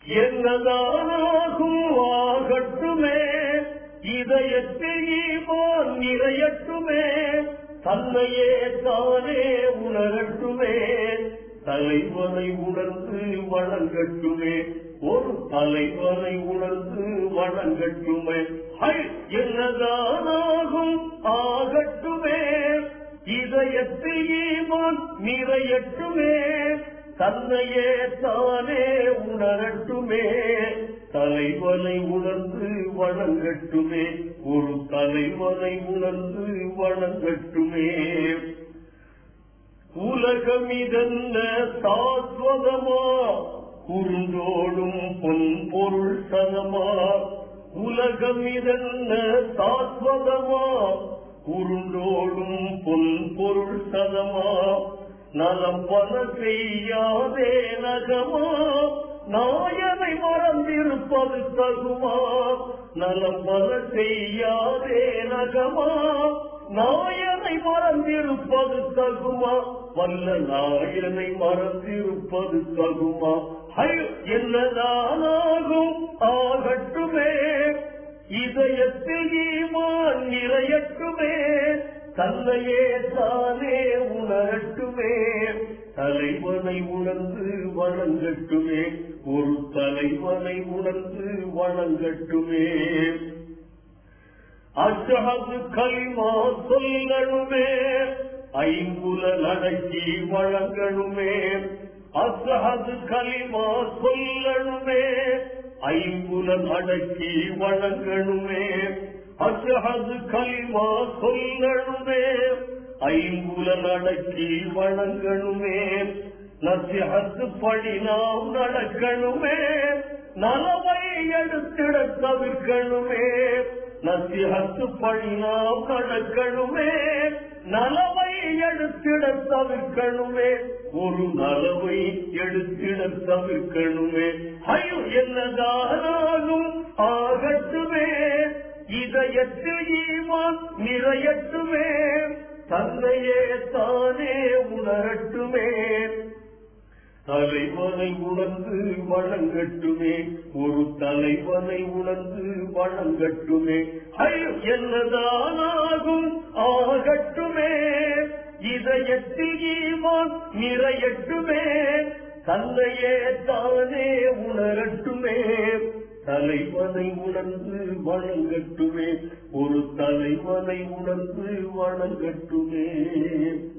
என்னதானாகும் ஆகட்டுமே இதயத்தில் ஈமான் நிறையட்டுமே தன்னையே தானே உணரட்டுமே தலைவனை உணர்ந்து வணங்கட்டுமே ஒரு தலைவனை உணர்ந்து வணங்கட்டுமே ஹை என்னதானாகும் ஆகட்டுமே இதயத்தில் ஈமான் நிறையட்டுமே தன்னையே தானே உணரட்டுமே தலைவனை உணர்ந்து வணங்கட்டுமே ஒரு தலைவனை உணர்ந்து வணங்கட்டுமே உலகம் இதென்ன சாஸ்வதமா குறுந்தோடும் பொன் பொருள் சதமா உலகம் இதென்ன சாஸ்வதமா குறுந்தோடும் பொன் பொருள் சதமா நலம் பல செய்யாதே நகமா நாயனை மறந்திருப்பது தகுமா நலம் பல செய்யாதே நகமா நாயனை மறந்திருப்பது தகுமா வல்ல நாயனை மறந்திருப்பது தகுமா ஐயோ என்னதானாகும் ஆகட்டுமே இதயத்தில் ஈமான் நிறையட்டுமே தன்னையே தானே உணரட்டுமே தலைவனை உணர்ந்து வணங்கட்டுமே ஒரு தலைவனை உணர்ந்து வணங்கட்டுமே அஷஹது கலிமா சொல்லணுமே ஐங்குல நடக்கி வழங்கணுமே அசஹது கலிமா சொல்லணுமே ஐங்குல நடக்கி வழங்கணுமே அசஹது கலிமா சொல்லணுமே ஐங்குல நடக்கி வழங்கணுமே நசிஹத்து படி நாம் நடக்கணுமே நலவை எடுத்திட தவிர்க்கணுமே நசிஹத்து படி நாம் நடக்கணுமே நலவை எடுத்திட தவிர்க்கணுமே ஒரு நலவை எடுத்திட தவிர்க்கணுமே ஐயோ என்னதானாலும் ஆகட்டுமே இதயத்தில் ஈமான் நிறையட்டுமே தன்னையே தானே உணரட்டுமே தலைவனை உணர்ந்து வணங்கட்டுமே ஒரு தலைவனை உணர்ந்து வணங்கட்டுமே ஐயோ என்னதானாகும் ஆகட்டுமே இதயத்தில் ஈமான் நிறையட்டுமே தன்னையே தானே உணரட்டுமே தலைவனை உணர்ந்து வணங்கட்டுமே ஒரு தலைவனை உணர்ந்து வணங்கட்டுமே